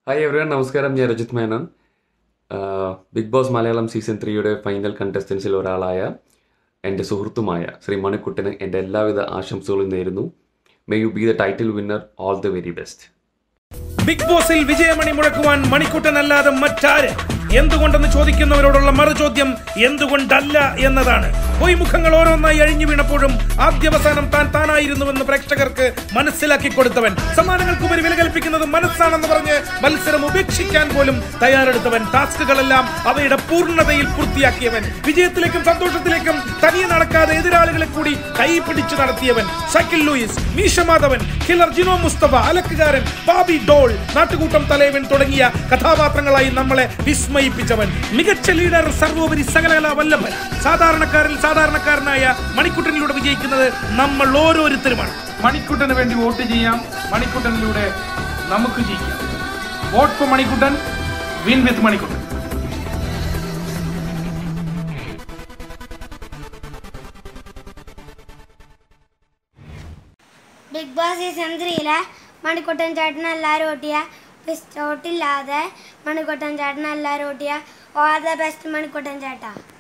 hi everyone നമസ്കാരം ഞാൻ Rajith Menon ah Bigg Boss Malayalam season ത്രീയുടെ ഫൈനൽ കണ്ടസ്റ്റൻസിൽ ഒരാളായ എൻ്റെ സുഹൃത്തുമായ ശ്രീ മണിക്കുട്ടന് എൻ്റെ എല്ലാവിധ ആശംസകളും നേരുന്നു may you be the title winner all the very best Bigg ബോസിൽ വിജയമണി മുഴക്കുവാൻ മണിക്കുട്ടനല്ലാതെ മറ്റാര് എന്തുകൊണ്ടെന്ന് ചോദിക്കുന്നവരോടുള്ള മറുചോദ്യം എന്തുകൊണ്ടല്ല എന്നതാണ് പൊയ്മുഖങ്ങൾ ഓരോന്നായി അഴിഞ്ഞു വീണപ്പോഴും ആദ്യവസാനം താൻ താനായിരുന്നുവെന്ന് പ്രേക്ഷകർക്ക് മനസ്സിലാക്കി കൊടുത്തവൻ സമ്മാനങ്ങൾക്കുപരി വില കൽപ്പിക്കുന്നത് മനസ്സാണെന്ന് പറഞ്ഞ് മത്സരം ഉപേക്ഷിക്കാൻ പോലും തയ്യാറെടുത്തവൻ ടാസ്കുകളെല്ലാം അവയുടെ പൂർണ്ണതയിൽ പൂർത്തിയാക്കിയവൻ വിജയത്തിലേക്കും സന്തോഷത്തിലേക്കും തനിയെ നടക്കാതെ എതിരാളികളെ കൂടി കൈപിടിച്ചു നടത്തിയവൻ ഷക്കിൽ ലൂയിസ് മീശമാധവൻ കിലർ ജിനോ മുസ്തഫ അലക്കുകാരൻ ബാബി ഡോൾ നാട്ടുകൂട്ടം തലവൻ തുടങ്ങിയ കഥാപാത്രങ്ങളായി നമ്മളെ വിസ്മയിപ്പിച്ചവൻ മികച്ച ലീഡർ സർവോപരി സകലകലാ വല്ലഭൻ സാധാരണക്കാരിൽ സാധാരണക്കാരനായ മണിക്കുട്ടനിലൂടെ വിജയിക്കുന്നത് നമ്മൾ ഓരോരുത്തരുമാണ് മണിക്കുട്ടന് വേണ്ടി വോട്ട് ചെയ്യാം മണിക്കുട്ടനിലൂടെ നമുക്ക് ജയിക്കാം vote for Manikuttan win with Manikuttan Bigg Boss season ത്രീയിലെ മണിക്കുട്ടൻ ചേട്ടൻ എല്ലാവരും ഓട്ടിയ പിസ്റ്റോട്ടില്ലാതെ മണിക്കുട്ടൻ ചേട്ടൻ എല്ലാവരും ഓട്ടിയ ഓൾ ദ ബെസ്റ്റ് മണിക്കുട്ടൻ ചേട്ടാ